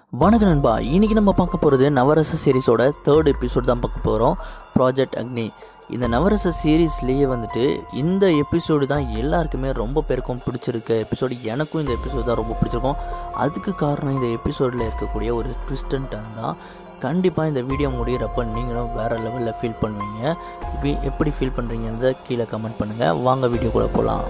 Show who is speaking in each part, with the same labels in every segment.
Speaker 1: வணக்க நண்பா இன்றைக்கி நம்ம பார்க்க போகிறது நவரச சீரிஸோட தேர்ட் எபிசோட் தான் பார்க்க போகிறோம் ப்ராஜெக்ட் அக்னி இந்த நவரச சீரீஸ்லேயே வந்துட்டு இந்த எபிசோடு தான் எல்லாருக்குமே ரொம்ப பேருக்கும் பிடிச்சிருக்கு எபிசோடு எனக்கும் இந்த எபிசோடு தான் ரொம்ப பிடிச்சிருக்கும் அதுக்கு காரணம் இந்த எபிசோடில் இருக்கக்கூடிய ஒரு ட்விஸ்ட் அண்ட் டர்ன் தான் கண்டிப்பாக இந்த வீடியோ முடிகிறப்ப நீங்களும் வேறு லெவலில் ஃபீல் பண்ணுவீங்க இப்போ எப்படி ஃபீல் பண்ணுறீங்கன்றத கீழே கமெண்ட் பண்ணுங்கள் வாங்க வீடியோ கூட போகலாம்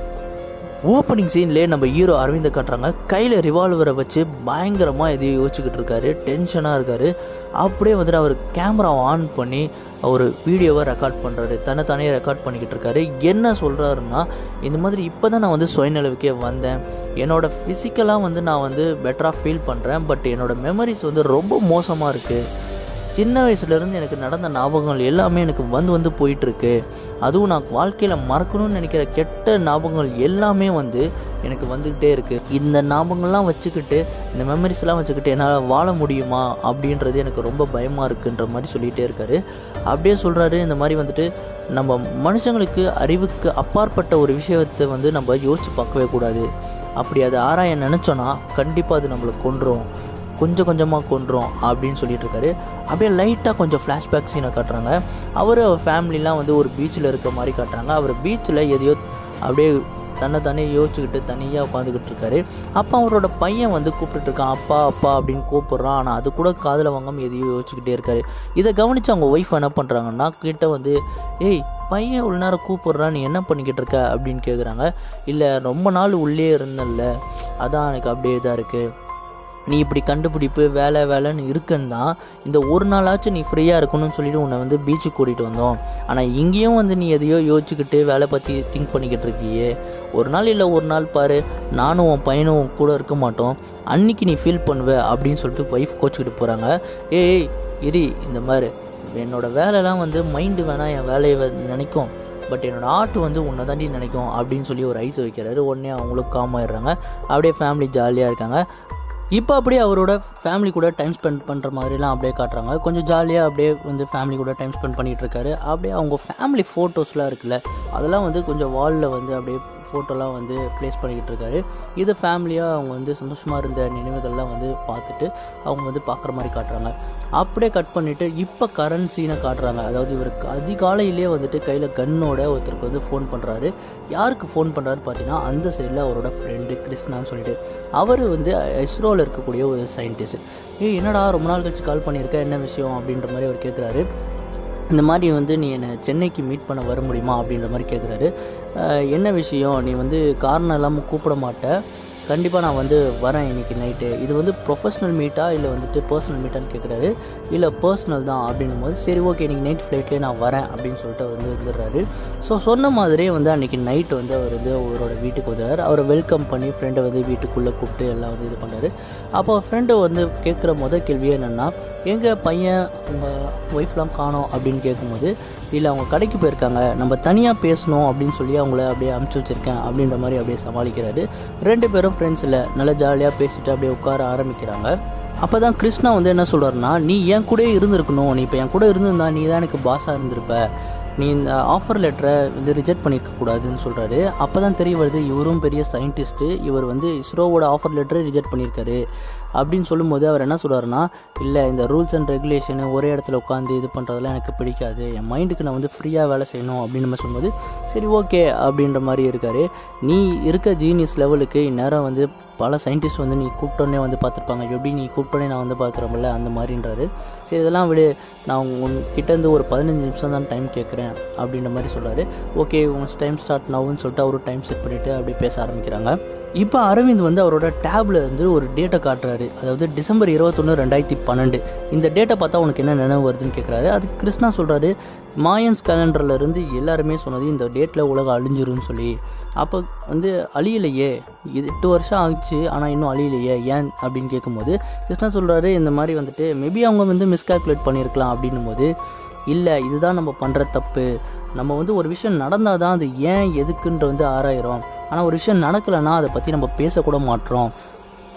Speaker 1: ஓப்பனிங் சீன்லேயே நம்ம ஹீரோ அரவிந்தை காட்டுறாங்க கையில் ரிவால்வரை வச்சு பயங்கரமாக எதையோ யோசிச்சுக்கிட்டு இருக்காரு டென்ஷனாக இருக்கார் அப்படியே வந்துட்டு அவர் கேமராவை ஆன் பண்ணி ஒரு வீடியோவை ரெக்கார்ட் பண்ணுறாரு தன்னைத்தானே ரெக்கார்ட் பண்ணிக்கிட்டு இருக்காரு என்ன சொல்கிறாருன்னா இந்த மாதிரி இப்போ தான் நான் வந்து சுயநிலவுக்கே வந்தேன் என்னோடய ஃபிசிக்கலாக வந்து நான் வந்து பெட்டராக ஃபீல் பண்ணுறேன் பட் என்னோடய மெமரிஸ் வந்து ரொம்ப மோசமாக இருக்குது சின்ன வயசுலேருந்து எனக்கு நடந்த ஞாபகங்கள் எல்லாமே எனக்கு வந்து வந்து போயிட்டுருக்கு அதுவும் நான் வாழ்க்கையில் மறக்கணும்னு நினைக்கிற கெட்ட ஞாபகங்கள் எல்லாமே வந்து எனக்கு வந்துக்கிட்டே இருக்குது இந்த ஞாபகங்கள்லாம் வச்சுக்கிட்டு இந்த மெமரிஸ்லாம் வச்சுக்கிட்டு என்னால் வாழ முடியுமா அப்படின்றது எனக்கு ரொம்ப பயமாக இருக்குன்ற மாதிரி சொல்லிகிட்டே இருக்காரு அப்படியே சொல்கிறாரு இந்த மாதிரி வந்துட்டு நம்ம மனுஷங்களுக்கு அறிவுக்கு அப்பாற்பட்ட ஒரு விஷயத்தை வந்து நம்ம யோசித்து பார்க்கவே கூடாது அப்படி அதை ஆராய நினச்சோன்னா கண்டிப்பாக அது நம்மளை கொன்றும் கொஞ்சம் கொஞ்சமாக கொண்டுரும் அப்படின்னு சொல்லிட்டு இருக்காரு அப்படியே லைட்டாக கொஞ்சம் ஃப்ளாஷ்பேக் சீனை காட்டுறாங்க அவர் அவர் ஃபேமிலிலாம் வந்து ஒரு பீச்சில் இருக்க மாதிரி காட்டுறாங்க அவர் பீச்சில் எதையோ அப்படியே தன்னை தானே யோசிச்சுக்கிட்டு தனியாக உட்காந்துக்கிட்டு இருக்காரு அப்போ அவரோட பையன் வந்து கூப்பிட்டுட்டு இருக்கான் அப்பா அப்பா அப்படின்னு கூப்பிட்றான் ஆனால் அது கூட காதில் வாங்காமல் எதையோ யோசிச்சுக்கிட்டே இருக்காரு இதை கவனித்து அவங்க ஒய்ஃப் என்ன பண்ணுறாங்கன்னா கிட்ட வந்து ஏய் பையன் இவ்வளோ நேரம் கூப்பிட்றான் நீ என்ன பண்ணிக்கிட்டு இருக்க அப்படின்னு கேட்குறாங்க இல்லை ரொம்ப நாள் உள்ளே இருந்தேன்ல அதான் எனக்கு அப்படியே தான் இருக்குது நீ இப்படி கண்டுபிடிப்பு வேலை வேலைன்னு இருக்குன்னு தான் இந்த ஒரு நாளாச்சும் நீ ஃப்ரீயாக இருக்கணும்னு சொல்லிட்டு உன்னை வந்து பீச்சுக்கு கூட்டிகிட்டு வந்தோம் ஆனால் இங்கேயும் வந்து நீ எதையோ யோசிச்சுக்கிட்டு வேலை பற்றி திங்க் பண்ணிக்கிட்டு இருக்கியே ஒரு நாள் இல்லை ஒரு நாள் பாரு நானும் உன் பையனும் உன் கூட இருக்க மாட்டோம் அன்னைக்கு நீ ஃபீல் பண்ணுவ அப்படின்னு சொல்லிட்டு ஒய்ஃப் கோச்சிக்கிட்டு போகிறாங்க ஏய் இரி இந்த மாதிரி என்னோட வேலைலாம் வந்து மைண்டு வேணால் என் வேலையை வ- நினைக்கும் பட் என்னோட ஆர்ட் வந்து உன்னை தாண்டி நினைக்கும் அப்படின்னு சொல்லி ஒரு ஐஸ் வைக்கிறாரு உடனே அவங்களும் காம் ஆயிடுறாங்க அப்படியே ஃபேமிலி ஜாலியாக இருக்காங்க இப்போ அப்படியே அவரோட ஃபேமிலி கூட டைம் ஸ்பெண்ட் பண்ணுற மாதிரிலாம் அப்படியே காட்டுறாங்க கொஞ்சம் ஜாலியாக அப்படியே வந்து ஃபேமிலி கூட டைம் ஸ்பெண்ட் பண்ணிகிட்டு இருக்காரு அப்படியே அவங்க ஃபேமிலி ஃபோட்டோஸ்லாம் இருக்குல்ல அதெல்லாம் வந்து கொஞ்சம் வாலில் வந்து அப்படியே ஃபோட்டோலாம் வந்து ப்ளேஸ் பண்ணிக்கிட்டு இருக்காரு இது ஃபேமிலியாக அவங்க வந்து சந்தோஷமாக இருந்த நினைவுகள்லாம் வந்து பார்த்துட்டு அவங்க வந்து பார்க்குற மாதிரி காட்டுறாங்க அப்படியே கட் பண்ணிவிட்டு இப்போ கரண்ட் சீனை காட்டுறாங்க அதாவது இவருக்கு அதிகாலையிலே வந்துட்டு கையில் கன்னோட ஒருத்தருக்கு வந்து ஃபோன் பண்ணுறாரு யாருக்கு ஃபோன் பண்ணுறாரு பார்த்தீங்கன்னா அந்த சைடில் அவரோட ஃப்ரெண்டு கிருஷ்ணான்னு சொல்லிட்டு அவர் வந்து இஸ்ரோவில் இருக்கக்கூடிய ஒரு சயின்டிஸ்ட் ஏய் என்னடா ரொம்ப நாள் கழிச்சு கால் பண்ணியிருக்க என்ன விஷயம் அப்படின்ற மாதிரி அவர் கேட்குறாரு இந்த மாதிரி வந்து நீ என்னை சென்னைக்கு மீட் பண்ண வர முடியுமா அப்படின்ற மாதிரி கேட்குறாரு "அஹ், என்ன விஷயம் நீ வந்து காரணம் இல்லாமல் கூப்பிட மாட்ட கண்டிப்பாக நான் வந்து வரேன் இன்னைக்கு நைட்டு இது வந்து ப்ரொஃபஷ்னல் மீட்டா இல்லை வந்துட்டு பர்சனல் மீட்டான்னு கேட்குறாரு இல்லை பர்சனல் தான் அப்படின்னும் போது சரி ஓகே இன்னைக்கு நைட் ஃப்ளைட்லேயே நான் வரேன் அப்படின்னு சொல்லிட்டு அவர் வந்து வந்துடுறாரு ஸோ சொன்ன மாதிரியே வந்து அன்றைக்கி நைட் வந்து அவர் வந்து அவரோட வீட்டுக்கு வந்துடுறாரு அவரை வெல்கம் பண்ணி ஃப்ரெண்டை வந்து வீட்டுக்குள்ளே கூப்பிட்டு எல்லாம் வந்து இது பண்ணுறாரு அப்போ ஃப்ரெண்டு வந்து கேட்குற முத கேள்வி என்னென்னா எங்கள் பையன் உங்கள் ஒய்ஃப்லாம் காணோம் அப்படின்னு கேட்கும்போது இல்லை அவங்க கடைக்கு போயிருக்காங்க நம்ம தனியாக பேசணும் அப்படின்னு சொல்லி அவங்கள அப்படியே அமுச்சு வச்சுருக்கேன் அப்படின்ற மாதிரி அப்படியே சமாளிக்கிறாரு ரெண்டு பேரும் ஃப்ரெண்ட்ஸ் இல்லை நல்லா ஜாலியாக பேசிட்டு அப்படியே உட்கார ஆரம்பிக்கிறாங்க அப்போ தான் கிருஷ்ணா வந்து என்ன சொல்கிறாருன்னா நீ என் கூடயே இருந்திருக்கணும் நீ இப்போ என் கூட இருந்திருந்தா நீ தான் எனக்கு பாஸாக இருந்திருப்ப நீ இந்த ஆஃபர் லெட்டரை வந்து ரிஜெக்ட் பண்ணியிருக்க கூடாதுன்னு சொல்கிறாரு அப்போ தான் தெரிய வருது இவரும் பெரிய சயின்டிஸ்ட்டு இவர் வந்து இஸ்ரோவோட ஆஃபர் லெட்டரை ரிஜெக்ட் பண்ணியிருக்காரு அப்படின்னு சொல்லும்போது அவர் என்ன சொல்கிறாருன்னா இல்லை இந்த ரூல்ஸ் அண்ட் ரெகுலேஷனு ஒரே இடத்துல உட்காந்து இது பண்ணுறதெல்லாம் எனக்கு பிடிக்காது என் மைண்டுக்கு நான் வந்து ஃப்ரீயாக வேலை செய்யணும் அப்படின்னு நம்ம சொல்லும்போது சரி ஓகே அப்படின்ற மாதிரி இருக்காரு நீ இருக்க ஜீனியஸ் லெவலுக்கு இந்நேரம் வந்து பல சயின்டிஸ்ட் வந்து நீ கூப்பிட்டோன்னே வந்து பார்த்துருப்பாங்க எப்படி நீ கூப்பிட்டோன்னே நான் வந்து பார்க்குறோம்ல அந்த மாதிரின்றாரு சரி இதெல்லாம் விடு நான் உங்ககிட்டேருந்து ஒரு பதினஞ்சு நிமிஷம் தான் டைம் கேட்குறேன் அப்படின்ற மாதிரி சொல்கிறாரு ஓகே உங்கள் டைம் ஸ்டார்ட் நவுன்னு சொல்லிட்டு அவரும் டைம் செட் பண்ணிவிட்டு அப்படியே பேச ஆரம்பிக்கிறாங்க இப்போ அரவிந்த் வந்து அவரோட டேபில் வந்து ஒரு டேட்டை காட்டுறாரு அதாவது டிசம்பர் இருபத்தொன்று ரெண்டாயிரத்தி பன்னெண்டு இந்த டேட்டை பார்த்தா உனக்கு என்ன நினைவு வருதுன்னு கேட்குறாரு அதுக்கு கிருஷ்ணா சொல்கிறாரு மாயன்ஸ் கேலண்டர்ல இருந்து எல்லாருமே சொன்னது இந்த டேட்டில் உலகம் அழிஞ்சிரும்னு சொல்லி அப்போ வந்து அழியலையே இது எட்டு வருஷம் ஆச்சு ஆனால் இன்னும் அழியலையே ஏன் அப்படின்னு கேட்கும்போது கிருஷ்ணா சொல்கிறாரு இந்த மாதிரி வந்துட்டு மேபி அவங்க வந்து மிஸ்கால்குலேட் பண்ணியிருக்கலாம் அப்படின்னும் போது இல்லை இதுதான் நம்ம பண்ணுற தப்பு நம்ம வந்து ஒரு விஷயம் நடந்தால் தான் அது ஏன் எதுக்குன்ற வந்து ஆராயிரும் ஆனால் ஒரு விஷயம் நடக்கலைன்னா அதை பற்றி நம்ம பேசக்கூட மாட்டோம்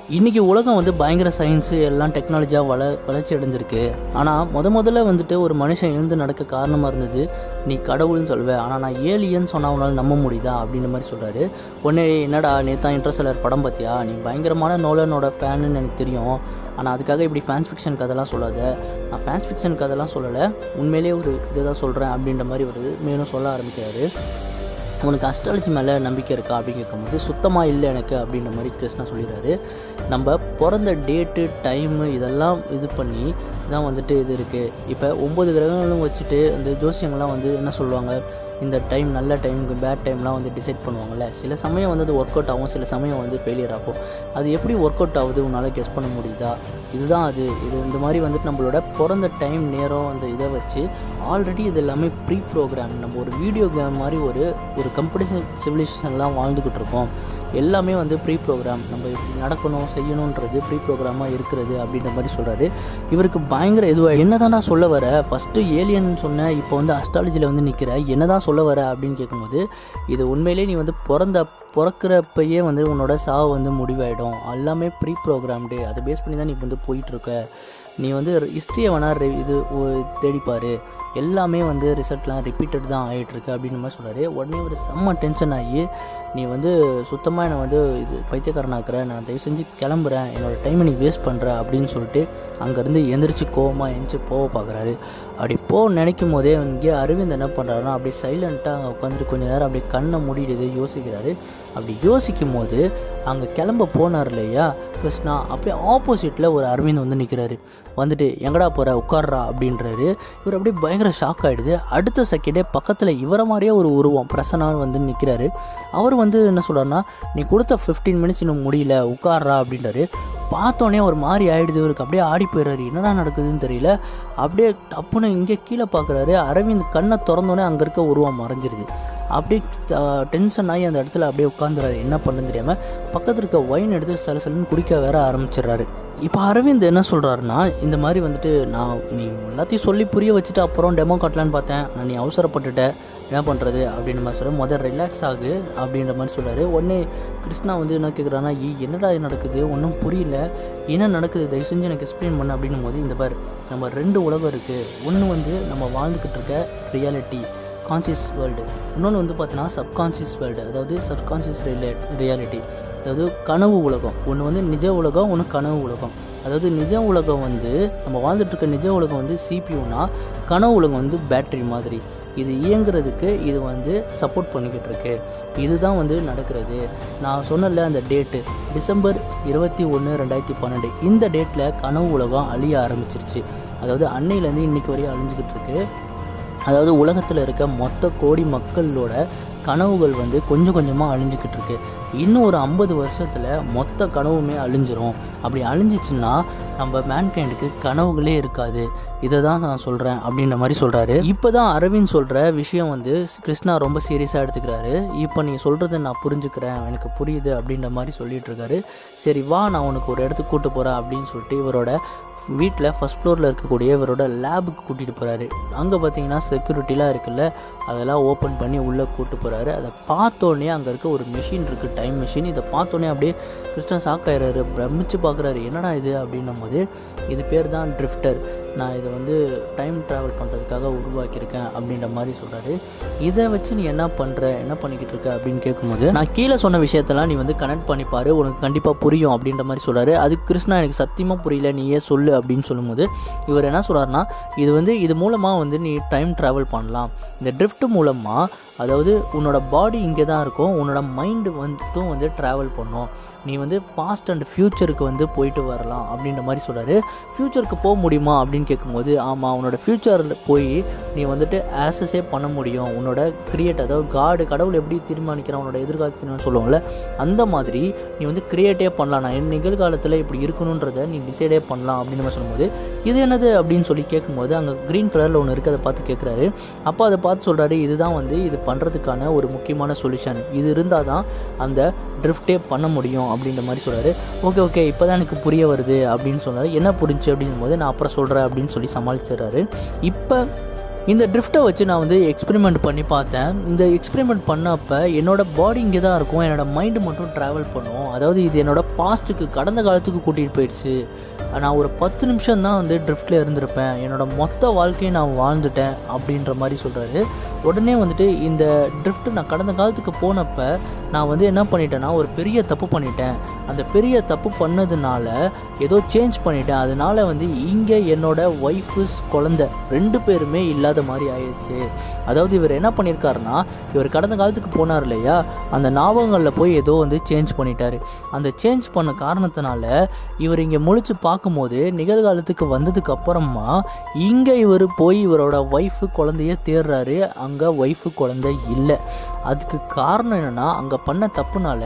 Speaker 1: இன்றைக்கி உலகம் வந்து பயங்கர சயின்ஸு எல்லாம் டெக்னாலஜியாக வள வளர்ச்சி அடைஞ்சிருக்கு ஆனால் முத முதல்ல வந்துட்டு ஒரு மனுஷன் எழுந்து நடக்க காரணமாக இருந்தது நீ கடவுள்னு சொல்லுவேன் ஆனால் நான் ஏலியன்னு சொன்னா உன்னால் நம்ப முடியுதா அப்படின்ற மாதிரி சொல்கிறாரு உடனே என்னடா நேத்தான் இன்ட்ரெஸ்டலர் படம் பார்த்தியா நீ பயங்கரமான நோலனோட ஃபேனுன்னு எனக்கு தெரியும் ஆனால் அதுக்காக இப்படி ஃபேன்ஸ் ஃபிக்ஷன் கதைலாம் சொல்லாத நான் ஃபேன்ஸ் ஃபிக்ஷன் கதைலாம் சொல்லலை உண்மையிலேயே ஒரு இதை தான் சொல்கிறேன் அப்படின்ற மாதிரி ஒரு மேலும் சொல்ல ஆரம்பிக்கிறாரு உனக்கு அஸ்ட்ராலஜி மேலே நம்பிக்கை இருக்கா அப்படின்னு கேட்கும்போது சுத்தமாக இல்லை எனக்கு அப்படின்ற மாதிரி கிருஷ்ணா சொல்லிடுறாரு நம்ம பிறந்த டேட்டு டைமு இதெல்லாம் இது பண்ணி தான் வந்துட்டு இது இருக்குது இப்போ ஒம்பது கிரகங்களும் வச்சுட்டு அந்த ஜோசியங்கள்லாம் வந்து என்ன சொல்லுவாங்க இந்த டைம் நல்ல டைமுக்கு பேட் டைம்லாம் வந்து டிசைட் பண்ணுவாங்கள்ல சில சமயம் வந்து அது ஒர்க் அவுட் ஆகும் சில சமயம் வந்து ஃபெயிலியர் ஆகும் அது எப்படி ஒர்க் அவுட் ஆகுது உன்னால் கெஸ் பண்ண முடியுதா இதுதான் அது இது இந்த மாதிரி வந்துட்டு நம்மளோட பிறந்த டைம் நேரம் அந்த இதை வச்சு ஆல்ரெடி இது எல்லாமே ப்ரீ ப்ரோக்ராம் நம்ம ஒரு வீடியோ கேம் மாதிரி ஒரு ஒரு கம்படிஷன் சிவிலைசேஷன்லாம் வாழ்ந்துக்கிட்டு இருக்கோம் எல்லாமே வந்து ப்ரீ ப்ரோக்ராம் நம்ம இப்படி நடக்கணும் செய்யணுன்றது ப்ரீ ப்ரோக்ராமாக இருக்கிறது அப்படின்ற மாதிரி சொல்கிறாரு இவருக்கு பயங்கர இதுவாக என்ன தான்டா சொல்ல வர ஃபஸ்ட்டு ஏலியன் சொன்ன இப்போ வந்து அஸ்ட்ராலஜியில் வந்து நிற்கிற என்ன தான் சொல்ல வர அப்படின்னு கேட்கும்போது இது உண்மையிலே நீ வந்து பிறந்த பிறக்கிறப்பயே வந்து உன்னோட சாவு வந்து முடிவாயிடும் எல்லாமே ப்ரீ ப்ரோக்ராம்டு அதை பேஸ் பண்ணி தான் நீ வந்து போயிட்டுருக்க நீ வந்து ஹிஸ்ட்ரியை வேணால் இது ஒ- தேடிப்பார் எல்லாமே வந்து ரிசல்ட்லாம் ரிப்பீட்டட் தான் ஆகிட்டுருக்கு அப்படின்னு மாதிரி சொல்கிறாரு உடனே ஒரு செம்ம டென்ஷன் ஆகி நீ வந்து சுத்தமாக என்னை வந்து இது பைத்தியக்காரனாக்குற நான் தயவு செஞ்சு கிளம்புறேன் என்னோட டைமை நீ வேஸ்ட் பண்ணுற அப்படின்னு சொல்லிட்டு அங்கேருந்து எந்திரிச்சு கோவமாக எந்திரிச்சு போக பார்க்குறாரு அப்படி போ நினைக்கும் போதே இங்கே அரவிந்த் என்ன பண்ணுறாருன்னா அப்படியே சைலண்ட்டாக அங்கே உட்காந்துட்டு கொஞ்ச நேரம் அப்படியே கண்ணை மூடிடுது யோசிக்கிறாரு அப்படி யோசிக்கும் போது அங்கே கிளம்ப போனார் இல்லையா கிருஷ்ணா அப்படியே ஆப்போசிட்டில் ஒரு அரவிந்த் வந்து நிற்கிறாரு வந்துட்டு எங்கடா போகிற உட்கார்றா அப்படின்றாரு இவர் அப்படியே பயங்கர ஷாக் ஆகிடுது அடுத்த செகண்டே பக்கத்தில் இவரை மாதிரியே ஒரு உருவம் பிரசனான்னு வந்து நிற்கிறாரு அவர் வந்து என்ன சொல்கிறாருன்னா நீ கொடுத்த ஃபிஃப்டீன் மினிட்ஸ் இன்னும் முடியல உட்கார்றா அப்படின்றாரு பார்த்தோன்னே ஒரு மாதிரி ஆயிடுது இவருக்கு அப்படியே ஆடி போயிடுறாரு என்னடா நடக்குதுன்னு தெரியல அப்படியே டப்புன்னு இங்கே கீழே பார்க்குறாரு அரவிந்த் கண்ணை திறந்தோடனே அங்கே இருக்க உருவம் மறைஞ்சிருது அப்படியே டென்ஷன் ஆகி அந்த இடத்துல அப்படியே உட்காந்துறாரு என்ன பண்ணுன்னு தெரியாமல் பக்கத்தில் இருக்க ஒயின் எடுத்து சலசலன்னு குடிக்க வேற ஆரம்பிச்சிடுறாரு இப்போ அரவிந்த் என்ன சொல்கிறாருன்னா இந்த மாதிரி வந்துட்டு நான் நீ எல்லாத்தையும் சொல்லி புரிய வச்சுட்டு அப்புறம் டெமோ காட்டலான்னு பார்த்தேன் நான் நீ அவசரப்பட்டுட்ட என்ன பண்ணுறது அப்படின்ற மாதிரி சொல்ல முதல் ரிலாக்ஸ் ஆகு அப்படின்ற மாதிரி சொல்கிறாரு உடனே கிருஷ்ணா வந்து என்ன கேட்குறான்னா "ஏய், என்னடா இது நடக்குது ஒன்றும் புரியல என்ன நடக்குது தயவு செஞ்சு எனக்கு எக்ஸ்பிளைன் பண்ண அப்படின்னும் போது இந்த பார் நம்ம ரெண்டு உலகம் இருக்குது ஒன்று வந்து நம்ம வாழ்ந்துக்கிட்டு இருக்க ரியாலிட்டி கான்சியஸ் வேர்ல்டு இன்னொன்று வந்து பார்த்தீங்கன்னா சப்கான்ஷியஸ் வேர்ல்டு அதாவது சப்கான்ஷியஸ் ரிலே ரியாலிட்டி அதாவது கனவு உலகம் ஒன்று வந்து நிஜ உலகம் ஒன்று கனவு உலகம் அதாவது நிஜ உலகம் வந்து நம்ம வாழ்ந்துட்டு இருக்க நிஜ உலகம் வந்து சிபியூனா கனவு உலகம் வந்து பேட்டரி மாதிரி இது இயங்குறதுக்கு இது வந்து சப்போர்ட் பண்ணிக்கிட்டு இருக்கு இதுதான் வந்து நடக்கிறது நான் சொன்னல அந்த டேட்டு டிசம்பர் இருபத்தி ஒன்று ரெண்டாயிரத்தி பன்னெண்டு இந்த டேட்டில் கனவு உலகம் அழிய ஆரம்பிச்சிருச்சு அதாவது அன்னையிலேருந்து இன்னைக்கு வரையும் அழிஞ்சுக்கிட்டு இருக்கு அதாவது உலகத்தில் இருக்க மொத்த கோடி மக்களோட கனவுகள் வந்து கொஞ்சம் கொஞ்சமாக அழிஞ்சுக்கிட்டு இருக்கு இன்னும் ஒரு ஐம்பது வருஷத்தில் மொத்த கனவுமே அழிஞ்சிரும் அப்படி அழிஞ்சிச்சுன்னா நம்ம மேன்கைண்டுக்கு கனவுகளே இருக்காது இதை தான் நான் சொல்கிறேன் அப்படின்ற மாதிரி சொல்கிறாரு இப்போ தான் அரவிந்த் சொல்கிற விஷயம் வந்து கிருஷ்ணா ரொம்ப சீரியஸாக எடுத்துக்கிறாரு இப்போ நீ சொல்கிறத நான் புரிஞ்சுக்கிறேன் எனக்கு புரியுது அப்படின்ற மாதிரி சொல்லிட்டு இருக்காரு சரி வா நான் உனக்கு ஒரு இடத்துக்கு கூட்டு போகிறேன் அப்படின்னு சொல்லிட்டு இவரோட வீட்டில் ஃபஸ்ட் ஃப்ளோரில் இருக்கக்கூடிய இவரோட லேபுக்கு கூட்டிகிட்டு போகிறாரு அங்கே பார்த்தீங்கன்னா செக்யூரிட்டிலாம் இருக்குல்ல அதெல்லாம் ஓப்பன் பண்ணி உள்ளே கூட்டு போகிறாரு அதை பார்த்தோன்னே அங்கே இருக்க ஒரு மெஷின் இருக்குது டைம் மெஷின் இதை பார்த்தோன்னே அப்படியே கிருஷ்ணா ஷாக் ஆயிடுறாரு பிரமிச்சு பார்க்குறாரு என்னடா இது அப்படின்னும் போது இது பேர் தான் ட்ரிஃப்டர் நான் இதை வந்து டைம் ட்ராவல் பண்ணுறதுக்காக உருவாக்கியிருக்கேன் அப்படின்ற மாதிரி சொல்கிறாரு இதை வச்சு நீ என்ன பண்ணுற என்ன பண்ணிக்கிட்டு இருக்க அப்படின்னு கேட்கும்போது நான் கீழே சொன்ன விஷயத்தெல்லாம் நீ வந்து கனெக்ட் பண்ணிப்பாரு உனக்கு கண்டிப்பாக புரியும் அப்படின்ற மாதிரி சொல்கிறாரு அது கிருஷ்ணா எனக்கு சத்தியமாக புரியல நீயே சொல்லு அப்படின்னு சொல்லும்போது இவர் என்ன சொல்கிறாருன்னா இது வந்து இது மூலமாக வந்து நீ டைம் ட்ராவல் பண்ணலாம் இந்த ட்ரிஃப்ட் மூலமாக அதாவது உன்னோட பாடி இங்கே தான் இருக்கும் உன்னோட மைண்டு வந்துட்டும் வந்து ட்ராவல் பண்ணும் நீ வந்து பாஸ்ட் அண்ட் ஃப்யூச்சருக்கு வந்து போயிட்டு வரலாம் அப்படின்ற மாதிரி சொல்கிறாரு ஃப்யூச்சருக்கு போக முடியுமா அப்படின்னு கேட்கும்போது ஆமாம் உன்னோட ஃப்யூச்சரில் போய் நீ வந்துட்டு ஆசஸே பண்ண முடியும் உன்னோட கிரியேட் அதாவது காடு கடவுள் எப்படி தீர்மானிக்கிறான் உன்னோட எதிர்காலத்தில் சொல்லுவாங்கள்ல அந்த மாதிரி நீ வந்து கிரியேட்டே பண்ணலாம் நான் என் நிகழ்காலத்தில் இப்படி இருக்கணுன்றதை நீ டிசைடே பண்ணலாம் அப்படின்னு நம்ம சொல்லும்போது இது என்னது அப்படின்னு சொல்லி கேட்கும்போது அங்கே க்ரீன் கலரில் ஒன்று இருக்குது அதை பார்த்து கேட்குறாரு அப்போ அதை பார்த்து சொல்கிறாரு இதுதான் வந்து இது பண்ணுறதுக்கான ஒரு முக்கியமான சொல்யூஷன் இது இருந்தால் தான் அந்த ட்ரிஃப்டே பண்ண முடியும் அப்படின்ற மாதிரி சொல்கிறாரு ஓகே ஓகே இப்போ தான் எனக்கு புரிய வருது அப்படின்னு சொன்னார் என்ன புரிஞ்சு அப்படிங்கும்போது நான் அப்புறம் சொல்கிறேன் அப்படின்னு சொல்லி சமாளிச்சிடுறாரு இப்போ இந்த ட்ரிஃப்ட்டை வச்சு நான் வந்து எக்ஸ்பெரிமெண்ட் பண்ணி பார்த்தேன் இந்த எக்ஸ்பெரிமெண்ட் பண்ணப்போ என்னோட பாடி இங்கே தான் இருக்கும் என்னோட மைண்டு மட்டும் ட்ராவல் பண்ணும் அதாவது இது என்னோட பாஸ்ட்டுக்கு கடந்த காலத்துக்கு கூட்டிகிட்டு போயிடுச்சு நான் ஒரு பத்து நிமிஷம் தான் வந்து ட்ரிஃப்ட்டில் இருந்திருப்பேன் என்னோட மொத்த வாழ்க்கையை நான் வாழ்ந்துட்டேன் அப்படின்ற மாதிரி சொல்கிறாரு உடனே வந்துட்டு இந்த ட்ரிஃப்ட் நான் கடந்த காலத்துக்கு போனப்போ நான் வந்து என்ன பண்ணிட்டேன்னா ஒரு பெரிய தப்பு பண்ணிட்டேன் அந்த பெரிய தப்பு பண்ணதுனால ஏதோ சேஞ்ச் பண்ணிட்டேன் அதனால வந்து இங்கே என்னோட ஒய்ஃபு குழந்த ரெண்டு பேருமே இல்லாத மாதிரி ஆயிடுச்சு அதாவது இவர் என்ன பண்ணியிருக்காருன்னா இவர் கடந்த காலத்துக்கு போனார் இல்லையா அந்த ஞாபகங்களில் போய் ஏதோ வந்து சேஞ்ச் பண்ணிட்டாரு அந்த சேஞ்ச் பண்ண காரணத்தினால இவர் இங்கே முழிச்சு பார்க்கும்போது நிகழ்காலத்துக்கு வந்ததுக்கு அப்புறமா இங்கே இவர் போய் இவரோட ஒய்ஃபு குழந்தைய தேடுறாரு அங்கே ஒய்ஃபு குழந்தை இல்லை அதுக்கு காரணம் என்னென்னா அங்கே பண்ண தப்புனால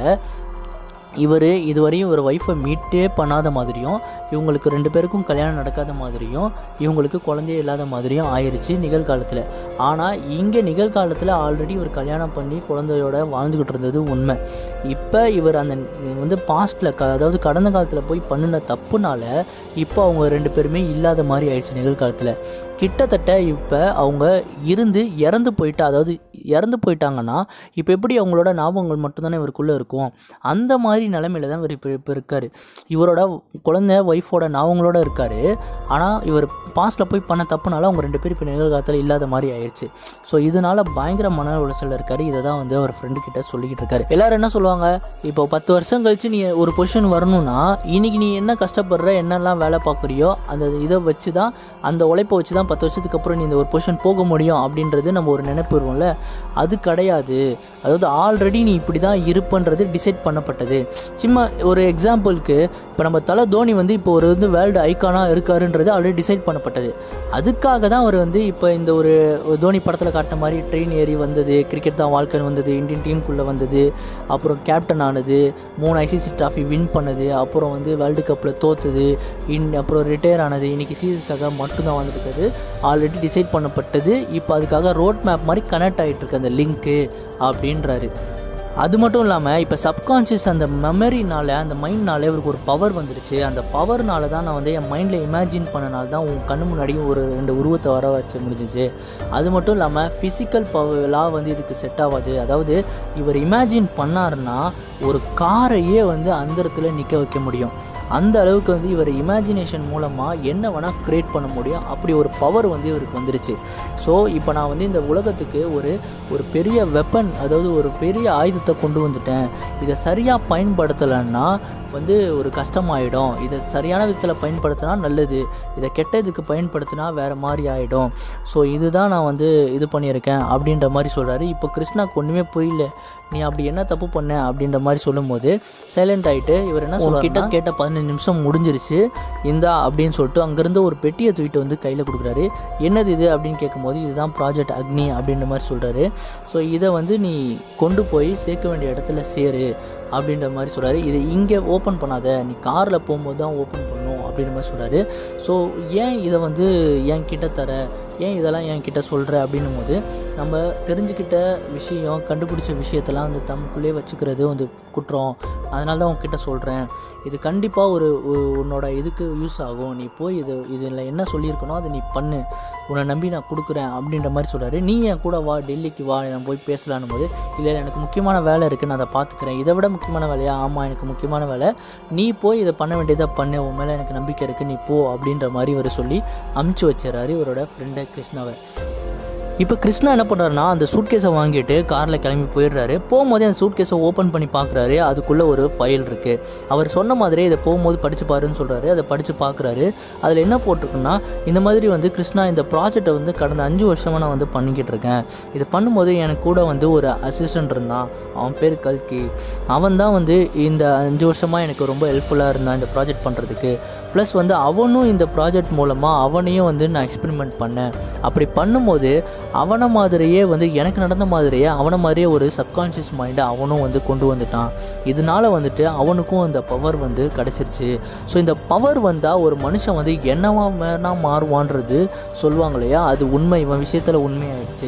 Speaker 1: இவர் இதுவரையும் ஒரு ஒய்ஃபை மீட்டே பண்ணாத மாதிரியும் இவங்களுக்கு ரெண்டு பேருக்கும் கல்யாணம் நடக்காத மாதிரியும் இவங்களுக்கு குழந்தையே இல்லாத மாதிரியும் ஆயிடுச்சு நிகழ்காலத்தில் ஆனால் இங்கே நிகழ்காலத்தில் ஆல்ரெடி ஒரு கல்யாணம் பண்ணி குழந்தையோட வாழ்ந்துக்கிட்டு இருந்தது உண்மை இப்போ இவர் அந்த வந்து பாஸ்ட்டில் க அதாவது கடந்த காலத்தில் போய் பண்ணின தப்புனால இப்போ அவங்க ரெண்டு பேருமே இல்லாத மாதிரி ஆயிடுச்சு நிகழ்காலத்தில் கிட்டத்தட்ட இப்போ அவங்க இருந்து இறந்து போயிட்டா அதாவது இறந்து போயிட்டாங்கன்னா இப்போ எப்படி அவங்களோட ஞாபகங்கள் மட்டும்தானே இவருக்குள்ளே இருக்கும் அந்த மாதிரி நிலமையில தான் இவர் இப்போ இப்போ இருக்கார் இவரோட குழந்தை ஒய்ஃபோட ஞாபகங்களோட இருக்கார் ஆனால் இவர் பாஸ்ட்டில் போய் பண்ண தப்புனால அவங்க ரெண்டு பேரும் இப்போ நிகழ்காலத்தில் இல்லாத மாதிரி ஆயிடுச்சு ஸோ இதனால் பயங்கர மன உளைச்சல் இருக்கார் இதை தான் வந்து அவர் ஃப்ரெண்டு கிட்ட சொல்லிக்கிட்டு இருக்காரு எல்லாரும் என்ன சொல்லுவாங்க இப்போ பத்து வருஷம் கழிச்சு நீ ஒரு பொசிஷன் வரணும்னா இன்னைக்கு நீ என்ன கஷ்டப்படுற என்னெல்லாம் வேலை பார்க்குறியோ அந்த இதை வச்சு தான் அந்த உழைப்பை வச்சு தான் பத்து வருஷத்துக்கு அப்புறம் நீ இந்த ஒரு பொசிஷன் போக முடியும் அப்படின்றது நம்ம ஒரு நினைப்பு வருவோம்ல அது கிடையாது அதாவது ஆல்ரெடி நீ இப்படி தான் இருப்பன்றது டிசைட் பண்ணப்பட்டது சும்மா ஒரு எக்ஸாம்பிளுக்கு இப்போ நம்ம தலை தோனி வந்து இப்போ ஒரு வந்து வேர்ல்டு ஐக்கானாக இருக்காருன்றது ஆல்ரெடி டிசைட் பண்ணப்பட்டது அதுக்காக தான் அவர் வந்து இப்போ இந்த ஒரு தோனி படத்தில் காட்டின மாதிரி ட்ரெயின் ஏறி வந்தது கிரிக்கெட் தான் வாழ்க்கைன்னு வந்தது இந்தியன் டீமுக்குள்ளே வந்தது அப்புறம் கேப்டன் ஆனது மூணு ஐசிசி ட்ராஃபி வின் பண்ணது அப்புறம் வந்து வேர்ல்டு கப்பில் தோத்துது இன் அப்புறம் ரிட்டையர் ஆனது இன்றைக்கி சீரியஸ்க்காக மட்டும்தான் வந்துருக்குது ஆல்ரெடி டிசைட் பண்ணப்பட்டது இப்போ அதுக்காக ரோட் மேப் மாதிரி கனெக்ட் ஆகிட்டு இருக்கு அந்த லிங்க்கு அப்படின்றாரு அது மட்டும் இல்லாமல் இப்போ சப்கான்ஷியஸ் அந்த மெமரினால அந்த மைண்ட்னால இவருக்கு ஒரு பவர் வந்துடுச்சு அந்த பவர்னால தான் நான் வந்து என் மைண்டில் இமேஜின் பண்ணனால தான் உன் கண்ணு முன்னாடியும் ஒரு ரெண்டு உருவத்தை வர வச்சு முடிஞ்சிச்சு அது மட்டும் இல்லாமல் ஃபிசிக்கல் பவர்லாம் வந்து இதுக்கு செட் ஆகாது அதாவது இவர் இமேஜின் பண்ணாருன்னா ஒரு காரையே வந்து அந்த இடத்துல நிற்க வைக்க முடியும் அந்த அளவுக்கு வந்து இவர் இமேஜினேஷன் மூலமாக என்ன வேணால் க்ரியேட் பண்ண முடியும் அப்படி ஒரு பவர் வந்து இவருக்கு வந்துருச்சு ஸோ இப்போ நான் வந்து இந்த உலகத்துக்கு ஒரு ஒரு பெரிய வெப்பன் அதாவது ஒரு பெரிய ஆயுதத்தை கொண்டு வந்துட்டேன் இதை சரியாக பயன்படுத்தலைன்னா வந்து ஒரு கஷ்டமாயிடும் இதை சரியான விதத்தில் பயன்படுத்தினா நல்லது இதை கெட்டதுக்கு பயன்படுத்தினா வேறு மாதிரி ஆகிடும் ஸோ இதுதான் நான் வந்து இது பண்ணியிருக்கேன் அப்படின்ற மாதிரி சொல்கிறாரு இப்போ கிருஷ்ணாக்கு ஒன்றுமே புரியல நீ அப்படி என்ன தப்பு பண்ண அப்படின்ற மாதிரி சொல்லும்போது சைலண்ட் ஆகிட்டு இவர் என்ன சொல்ல கிட்ட கேட்ட பதினஞ்சு நிமிஷம் முடிஞ்சிருச்சு இந்தா அப்படின்னு சொல்லிட்டு அங்கேருந்து ஒரு பெட்டியை தூக்கிட்டு வந்து கையில் கொடுக்குறாரு என்னது இது அப்படின்னு கேட்கும்போது இதுதான் ப்ராஜெக்ட் அக்னி அப்படின்ற மாதிரி சொல்கிறாரு ஸோ இதை வந்து நீ கொண்டு போய் சேர்க்க வேண்டிய இடத்துல சேரு அப்படின்ற மாதிரி சொல்கிறாரு இதை இங்கே ஓப்பன் பண்ணாத நீ காரில் போகும்போது தான் ஓப்பன் பண்ணும் அப்படின்ற மாதிரி சொல்கிறாரு ஸோ ஏன் இதை வந்து என் கிட்ட தர ஏன் இதெல்லாம் என் கிட்ட சொல்கிற அப்படின்னும் போது நம்ம தெரிஞ்சுக்கிட்ட விஷயம் கண்டுபிடிச்ச விஷயத்தெல்லாம் வந்து தமக்குள்ளே வச்சுக்கிறது வந்து குற்றம் அதனால தான் உன்கிட்ட சொல்கிறேன் இது கண்டிப்பாக ஒரு உ- உன்னோட இதுக்கு யூஸ் ஆகும் நீ போய் இது இதில் என்ன சொல்லியிருக்கனோ அதை நீ பண்ணு உன்னை நம்பி நான் கொடுக்குறேன் அப்படின்ற மாதிரி சொல்கிறாரு நீ என் கூட வா டெல்லிக்கு வா நான் போய் பேசலான்னும் போது இல்லை எனக்கு முக்கியமான வேலை இருக்குது நான் அதை பார்த்துக்கிறேன் இதை விட முக்கியமான வேலையா ஆமாம் எனக்கு முக்கியமான வேலை நீ போய் இதை பண்ண வேண்டியதை பண்ணு உன் மேலே எனக்கு நம்பிக்கை இருக்குது நீ போ அப்படின்ற மாதிரி இவர் சொல்லி அமுச்சு வச்சிடறாரு இவரோட ஃப்ரெண்டை கிருஷ்ணாவை இப்போ கிருஷ்ணா என்ன பண்ணுறாருனா அந்த சூட்கேஸை வாங்கிட்டு காரில் கிளம்பி போயிடுறாரு போகும்போதே அந்த சூட்கேஸை ஓப்பன் பண்ணி பார்க்குறாரு அதுக்குள்ளே ஒரு ஃபைல் இருக்குது அவர் சொன்ன மாதிரியே இதை போகும்போது படித்து பாருன்னு சொல்கிறாரு அதை படித்து பார்க்குறாரு அதில் என்ன போட்டிருக்குன்னா இந்த மாதிரி வந்து கிருஷ்ணா இந்த ப்ராஜெக்டை வந்து கடந்த அஞ்சு வருஷமாக நான் வந்து பண்ணிக்கிட்டு இருக்கேன் இது பண்ணும்போது எனக்கு கூட வந்து ஒரு அசிஸ்டன்ட் இருந்தான் அவன் பேர் கல்கி அவன் தான் வந்து இந்த அஞ்சு வருஷமாக எனக்கு ரொம்ப ஹெல்ப்ஃபுல்லாக இருந்தான் இந்த ப்ராஜெக்ட் பண்ணுறதுக்கு ப்ளஸ் வந்து அவனும் இந்த ப்ராஜெக்ட் மூலமாக அவனையும் வந்து நான் எக்ஸ்பெரிமெண்ட் பண்ணேன் அப்படி பண்ணும்போது அவனை மாதிரியே வந்து எனக்கு நடந்த மாதிரியே அவனை மாதிரியே ஒரு சப்கான்ஷியஸ் மைண்டை அவனும் வந்து கொண்டு வந்துட்டான் இதனால வந்துட்டு அவனுக்கும் அந்த பவர் வந்து கிடச்சிருச்சு ஸோ இந்த பவர் வந்தால் ஒரு மனுஷன் வந்து என்னவா வேணா மாறுவான்றது சொல்லுவாங்க இல்லையா அது உண்மை இவன் விஷயத்தில் உண்மையாயிடுச்சு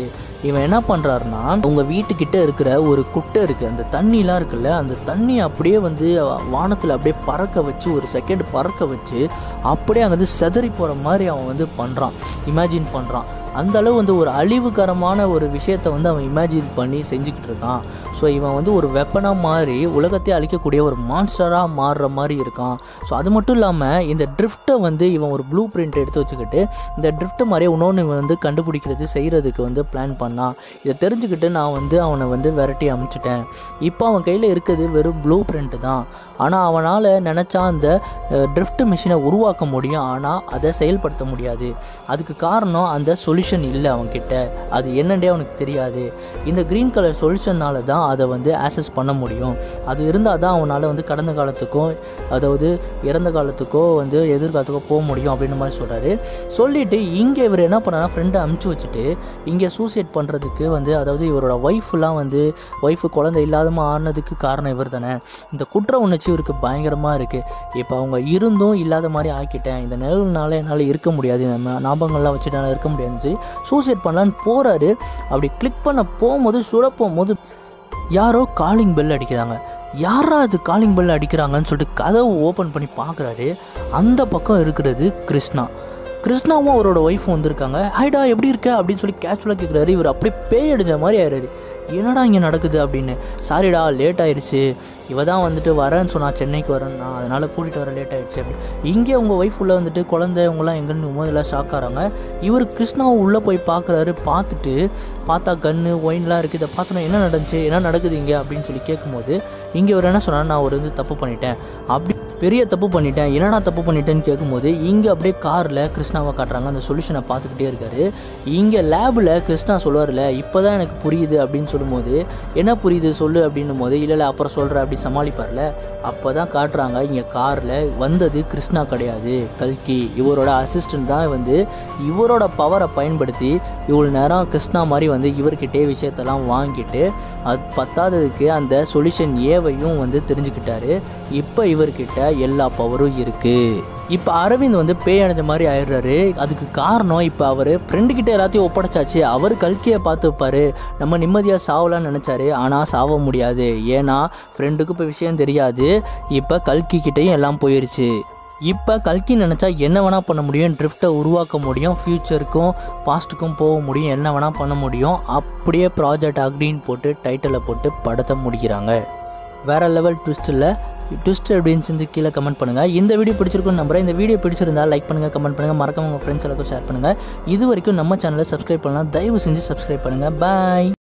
Speaker 1: இவன் என்ன பண்ணுறாருனா உங்கள் வீட்டுக்கிட்ட இருக்கிற ஒரு குட்டை இருக்குது அந்த தண்ணிலாம் இருக்குல்ல அந்த தண்ணி அப்படியே வந்து வானத்தில் அப்படியே பறக்க வச்சு ஒரு செகண்ட் பறக்க வச்சு அப்படியே அங்கே வந்து செதறி போகிற மாதிரி அவன் வந்து பண்ணுறான் இமேஜின் பண்ணுறான் அந்த அளவு வந்து ஒரு அழிவுகரமான ஒரு விஷயத்தை வந்து அவன் இமேஜின் பண்ணி செஞ்சுக்கிட்டு இருக்கான் ஸோ இவன் வந்து ஒரு வெப்பனாக மாறி உலகத்தை அழிக்கக்கூடிய ஒரு மான்ஸ்டராக மாறுற மாதிரி இருக்கான் ஸோ அது மட்டும் இல்லாமல் இந்த ட்ரிஃப்ட்டை வந்து இவன் ஒரு ப்ளூ பிரிண்ட் எடுத்து வச்சுக்கிட்டு இந்த ட்ரிஃப்ட்டை மாதிரியே இன்னொன்று இவன் வந்து கண்டுபிடிக்கிறது செய்கிறதுக்கு வந்து பிளான் பண்ணான் இதை தெரிஞ்சுக்கிட்டு நான் வந்து அவனை வந்து விரட்டி அமுச்சிட்டேன் இப்போ அவன் கையில் இருக்கிறது வெறும் ப்ளூ பிரிண்ட்டு தான் ஆனால் அவனால் நினச்சா அந்த ட்ரிஃப்ட் மிஷினை உருவாக்க முடியும் ஆனால் அதை செயல்படுத்த முடியாது அதுக்கு காரணம் அந்த சொல்யூஷன் இல்லை அவன்கிட்ட அது என்னன்னே அவனுக்கு தெரியாது இந்த க்ரீன் கலர் சொல்யூஷனால தான் அதை வந்து ஆக்சஸ் பண்ண முடியும் அது இருந்தால் தான் அவனால் வந்து கடந்த காலத்துக்கும் அதாவது இறந்த காலத்துக்கோ வந்து எதிர்காலத்துக்கோ போக முடியும் அப்படின்ற மாதிரி சொல்கிறாரு சொல்லிவிட்டு இங்கே இவர் என்ன பண்ணாரா ஃப்ரெண்டை அமுச்சு வச்சுட்டு இங்கே சூசைட் பண்ணுறதுக்கு வந்து அதாவது இவரோட ஒய்ஃப்லாம் வந்து ஒய்ஃபு குழந்தை இல்லாதமா ஆனதுக்கு காரணம் இவர் தானே இந்த குற்ற உணர்ச்சி இவருக்கு பயங்கரமாக இருக்குது இப்போ அவங்க இருந்தும் இல்லாத மாதிரி ஆக்கிட்டேன் இந்த நிழல்னால என்னால் இருக்க முடியாது இந்த ஞா- ஞாபகங்கள்லாம் வச்சுட்டு என்னால் இருக்க முடியாதுன்னு சொல்லி சூசைட் பண்ணலான்னு போகிறாரு அப்படி கிளிக் பண்ண போகும்போது சுட போகும்போது யாரோ காலிங் பெல் அடிக்கிறாங்க யாரா அது காலிங் பெல் அடிக்கிறாங்கன்னு சொல்லிட்டு கதவை ஓப்பன் பண்ணி பார்க்குறாரு அந்த பக்கம் இருக்கிறது கிருஷ்ணா கிருஷ்ணாவும் அவரோட ஒய்ஃபும் வந்திருக்காங்க ஹைடா எப்படி இருக்க அப்படின்னு சொல்லி கேஷுவலாக கேட்குறாரு இவர் அப்படியே பேய் அடிஞ்ச மாதிரி ஆயிடுறாரு என்னடா இங்கே நடக்குது அப்படின்னு சாரிடா லேட் ஆயிடுச்சு இவ தான் வந்துட்டு வரேன்னு சொன்னா சென்னைக்கு வரேன்னா அதனால் கூட்டிகிட்டு வர லேட் ஆயிடுச்சு அப்படி இங்கே உங்கள் ஒய்ஃப் உள்ள வந்துட்டு குழந்தை இவங்கெல்லாம் எங்கன்னு முதல்ல ஷாக் ஆகிறாங்க இவர் கிருஷ்ணாவும் உள்ளே போய் பார்க்குறாரு பார்த்துட்டு பார்த்தா கன்று ஒயின்லாம் இருக்குது இதை பார்த்தோன்னா என்ன நடந்துச்சு என்ன நடக்குது இங்கே அப்படின்னு சொல்லி கேட்கும்போது இங்கே ஒரு என்ன சொன்னா நான் ஒரு வந்து தப்பு பண்ணிட்டேன் அப்படி பெரிய தப்பு பண்ணிட்டேன் என்னடா தப்பு பண்ணிட்டேன்னு கேட்கும்போது இங்கே அப்படியே காரில் கிருஷ்ணாவை காட்டுறாங்க அந்த சொல்யூஷனை பார்த்துக்கிட்டே இருக்காரு இங்கே லேபில் கிருஷ்ணா சொல்லுவார்ல இப்போ தான் எனக்கு புரியுது அப்படின்னு சொல்லும்போது என்ன புரியுது சொல்லு அப்படின்னும் போது இல்லை இல்லை அப்புறம் சொல்கிற அப்படி சமாளிப்பார்ல அப்போ தான் காட்டுறாங்க இங்கே காரில் வந்தது கிருஷ்ணா கிடையாது கல்கி இவரோட அசிஸ்டன்ட் தான் வந்து இவரோட பவரை பயன்படுத்தி இவ்வளோ நேரம் கிருஷ்ணா மாதிரி வந்து இவர்கிட்டே விஷயத்தெல்லாம் வாங்கிட்டு அது பத்தாததுக்கு அந்த சொல்யூஷன் ஏவையும் வந்து தெரிஞ்சுக்கிட்டாரு இப்போ இவர்கிட்ட எல்லா பவரும் இருக்குது இப்போ அரவிந்த் வந்து பேய் அடைஞ்ச மாதிரி ஆயிடுறாரு அதுக்கு காரணம் இப்போ அவர் ஃப்ரெண்டுக்கிட்ட எல்லாத்தையும் ஒப்படைச்சாச்சு அவர் கல்கியை பார்த்து வைப்பாரு நம்ம நிம்மதியாக சாவலாம்னு நினச்சாரு ஆனால் சாவ முடியாது ஏன்னா ஃப்ரெண்டுக்கு இப்போ விஷயம் தெரியாது இப்போ கல்கி கிட்டேயும் எல்லாம் போயிருச்சு இப்போ கல்கி நினச்சா என்ன வேணால் பண்ண முடியும் ட்ரிஃப்ட்டை உருவாக்க முடியும் ஃப்யூச்சருக்கும் பாஸ்ட்டுக்கும் போக முடியும் என்ன வேணால் பண்ண முடியும் அப்படியே ப்ராஜெக்ட் அக்டின்னு போட்டு டைட்டிலை போட்டு படத்தை முடிக்கிறாங்க வேறு லெவல் ட்விஸ்ட்டில் ட்விஸ்ட் அப்படின்னு சொல்லி கீழே கமெண்ட் பண்ணுங்கள் இந்த வீடியோ பிடிச்சிருக்குன்னு நம்புறேன் இந்த வீடியோ பிடிச்சிருந்தா லைக் பண்ணுங்கள் கமெண்ட் பண்ணுங்கள் மறக்காம உங்கள் ஃப்ரெண்ட்ஸ் எல்லாருக்கும் ஷேர் பண்ணுங்கள் இது வரைக்கும் நம்ம சேனலை சப்ஸ்கிரைப் பண்ணலாம் தயவு செஞ்சு சப்ஸ்கிரைப் பண்ணுங்கள் பாய்